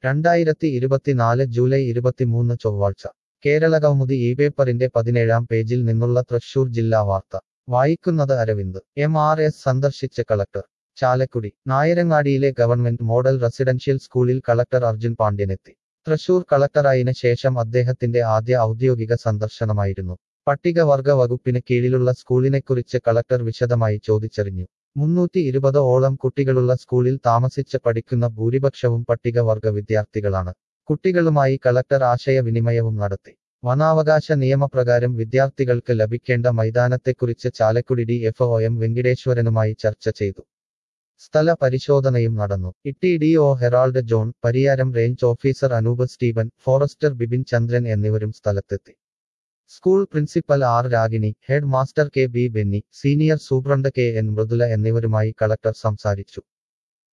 രണ്ടായിരത്തി ഇരുപത്തിനാല് ജൂലൈ ഇരുപത്തിമൂന്ന് ചൊവ്വാഴ്ച കേരള കൗമുദി ഈ പേപ്പറിന്റെ പതിനേഴാം പേജിൽ നിന്നുള്ള തൃശൂർ ജില്ലാ വാർത്ത വായിക്കുന്നത് അരവിന്ദ് എം ആർ എസ് സന്ദർശിച്ച കളക്ടർ ചാലക്കുടി നായരങ്ങാടിയിലെ ഗവൺമെന്റ് മോഡൽ റെസിഡൻഷ്യൽ സ്കൂളിൽ കളക്ടർ അർജുൻ പാണ്ഡ്യനെത്തി തൃശൂർ കളക്ടറായതിനു ശേഷം അദ്ദേഹത്തിന്റെ ആദ്യ ഔദ്യോഗിക സന്ദർശനമായിരുന്നു പട്ടികവർഗ വകുപ്പിന് കീഴിലുള്ള സ്കൂളിനെക്കുറിച്ച് കളക്ടർ വിശദമായി ചോദിച്ചറിഞ്ഞു മുന്നൂറ്റി ഇരുപത് ഓളം കുട്ടികളുള്ള സ്കൂളിൽ താമസിച്ച് പഠിക്കുന്ന ഭൂരിപക്ഷവും പട്ടികവർഗ വിദ്യാർത്ഥികളാണ് കുട്ടികളുമായി കളക്ടർ ആശയവിനിമയവും നടത്തി വനാവകാശ നിയമപ്രകാരം വിദ്യാർത്ഥികൾക്ക് ലഭിക്കേണ്ട മൈതാനത്തെക്കുറിച്ച് Chalakudy D F O M വെങ്കിടേശ്വരനുമായി ചർച്ച ചെയ്തു സ്ഥല പരിശോധനയും നടന്നു ഇട്ടി D O Herald John Pariyaram range officer Anoop Steven forester Bipin Chandran എന്നിവരും സ്ഥലത്തെത്തി school principal R Ragini head master K B Benny senior superintendent K N Mridula എന്നിവരുമായി കളക്ടർ സംസാരിച്ചു